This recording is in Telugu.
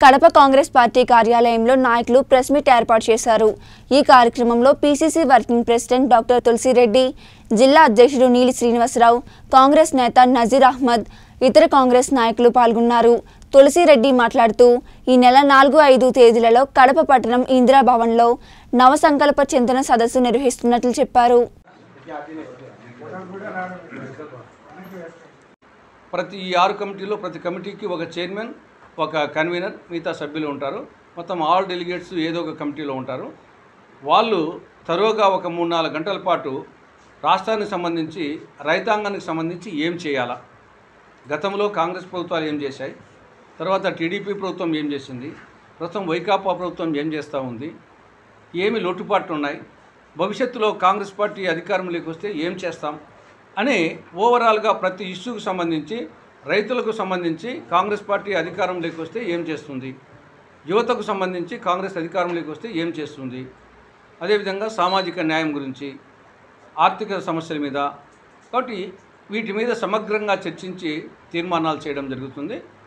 కడప కాంగ్రెస్ పార్టీ కార్యాలయంలో నాయకులు ప్రెస్ మీట్ ఏర్పాటు చేశారు ఈ కార్యక్రమంలో PCC working president doctor Tulasireddy జిల్లా అధ్యక్షుడు నీలి శ్రీనివాసరావు కాంగ్రెస్ నేత నజీర్ అహ్మద్ ఇతర కాంగ్రెస్ నాయకులు పాల్గొన్నారు తులసిరెడ్డి మాట్లాడుతూ ఈ నెల నాలుగు ఐదు తేదీలలో కడప పట్టణం ఇందిరా భవన్లో నవసంకల్ప చింతన సదస్సు నిర్వహిస్తున్నట్లు చెప్పారు ప్రతి ఈ ఆరు కమిటీలో ప్రతి కమిటీకి ఒక చైర్మన్ ఒక కన్వీనర్ మిగతా సభ్యులు ఉంటారు మొత్తం ఆల్ డెలిగేట్స్ ఏదో ఒక కమిటీలో ఉంటారు వాళ్ళు తరువుగా ఒక మూడు నాలుగు గంటల పాటు రాష్ట్రానికి సంబంధించి రైతాంగానికి సంబంధించి ఏం చేయాలా గతంలో కాంగ్రెస్ ప్రభుత్వాలు ఏం చేశాయి తర్వాత టీడీపీ ప్రభుత్వం ఏం చేసింది ప్రస్తుతం వైకాపా ప్రభుత్వం ఏం చేస్తూ ఉంది ఏమి లోటుపాట్లు ఉన్నాయి భవిష్యత్తులో కాంగ్రెస్ పార్టీ అధికారంలోకి వస్తే ఏం చేస్తాం అని ఓవరాల్గా ప్రతి ఇష్యూకు సంబంధించి రైతులకు సంబంధించి కాంగ్రెస్ పార్టీ అధికారంలోకి వస్తే ఏం చేస్తుంది యువతకు సంబంధించి కాంగ్రెస్ అధికారంలోకి వస్తే ఏం చేస్తుంది అదేవిధంగా సామాజిక న్యాయం గురించి ఆర్థిక సమస్యల మీద కాబట్టి వీటి మీద సమగ్రంగా చర్చించి తీర్మానాలు చేయడం జరుగుతుంది